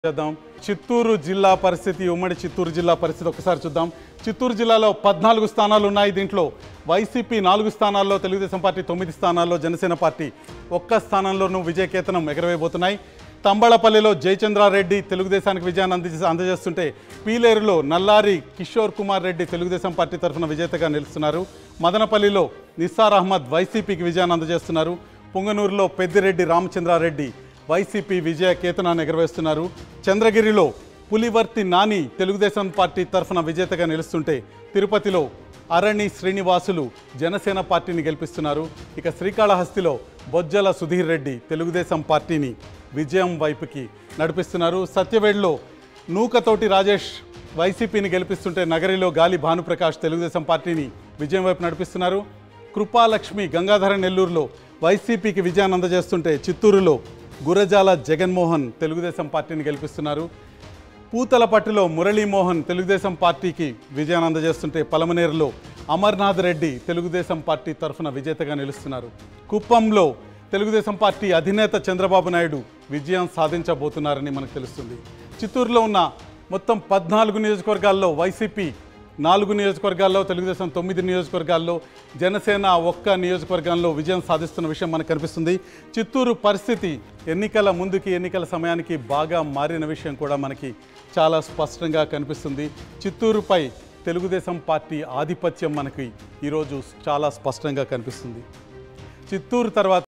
చేద్దాం చిత్తూరు జిల్లా పరిస్థితి ఉమ్మడి చిత్తూరు జిల్లా పరిస్థితి ఒకసారి చూద్దాం చిత్తూరు జిల్లాలో పద్నాలుగు స్థానాలు ఉన్నాయి దీంట్లో వైసీపీ నాలుగు స్థానాల్లో తెలుగుదేశం పార్టీ తొమ్మిది స్థానాల్లో జనసేన పార్టీ ఒక్క స్థానంలోనూ విజయకేతనం ఎగరవేయబోతున్నాయి తంబళపల్లిలో జయచంద్రారెడ్డి తెలుగుదేశానికి విజయాన్ని అంది అందజేస్తుంటే పీలేరులో నల్లారి కిషోర్ కుమార్ రెడ్డి తెలుగుదేశం పార్టీ తరఫున విజేతగా నిలుస్తున్నారు మదనపల్లిలో నిస్సార్ అహ్మద్ వైసీపీకి విజయాన్ని అందజేస్తున్నారు పుంగనూరులో పెద్దిరెడ్డి రామచంద్రారెడ్డి వైసీపీ విజయ కేతనాన్ని ఎగరవేస్తున్నారు చంద్రగిరిలో పులివర్తి నాని తెలుగుదేశం పార్టీ తరఫున విజేతగా నిలుస్తుంటే తిరుపతిలో అరణి శ్రీనివాసులు జనసేన పార్టీని గెలిపిస్తున్నారు ఇక శ్రీకాళహస్తిలో బొజ్జల సుధీర్ రెడ్డి తెలుగుదేశం పార్టీని విజయం వైపుకి నడిపిస్తున్నారు సత్యవేడ్లో నూకతోటి రాజేష్ వైసీపీని గెలిపిస్తుంటే నగరిలో గాలి భానుప్రకాష్ తెలుగుదేశం పార్టీని విజయం వైపు నడిపిస్తున్నారు కృపాలక్ష్మి గంగాధర నెల్లూరులో వైసీపీకి విజయాన్ని అందజేస్తుంటే చిత్తూరులో గురజాల జగన్మోహన్ తెలుగుదేశం పార్టీని గెలిపిస్తున్నారు పూతలపట్టులో మురళీమోహన్ తెలుగుదేశం పార్టీకి విజయాన్ని అందజేస్తుంటే పలమనేరులో అమర్నాథ్ రెడ్డి తెలుగుదేశం పార్టీ తరఫున విజేతగా నిలుస్తున్నారు కుప్పంలో తెలుగుదేశం పార్టీ అధినేత చంద్రబాబు నాయుడు విజయం సాధించబోతున్నారని మనకు తెలుస్తుంది చిత్తూరులో ఉన్న మొత్తం పద్నాలుగు నియోజకవర్గాల్లో వైసీపీ నాలుగు నియోజకవర్గాల్లో తెలుగుదేశం తొమ్మిది నియోజకవర్గాల్లో జనసేన ఒక్క నియోజకవర్గంలో విజయం సాధిస్తున్న విషయం మనకు కనిపిస్తుంది చిత్తూరు పరిస్థితి ఎన్నికల ముందుకి ఎన్నికల సమయానికి బాగా మారిన విషయం కూడా మనకి చాలా స్పష్టంగా కనిపిస్తుంది చిత్తూరుపై తెలుగుదేశం పార్టీ ఆధిపత్యం మనకి ఈరోజు చాలా స్పష్టంగా కనిపిస్తుంది చిత్తూరు తర్వాత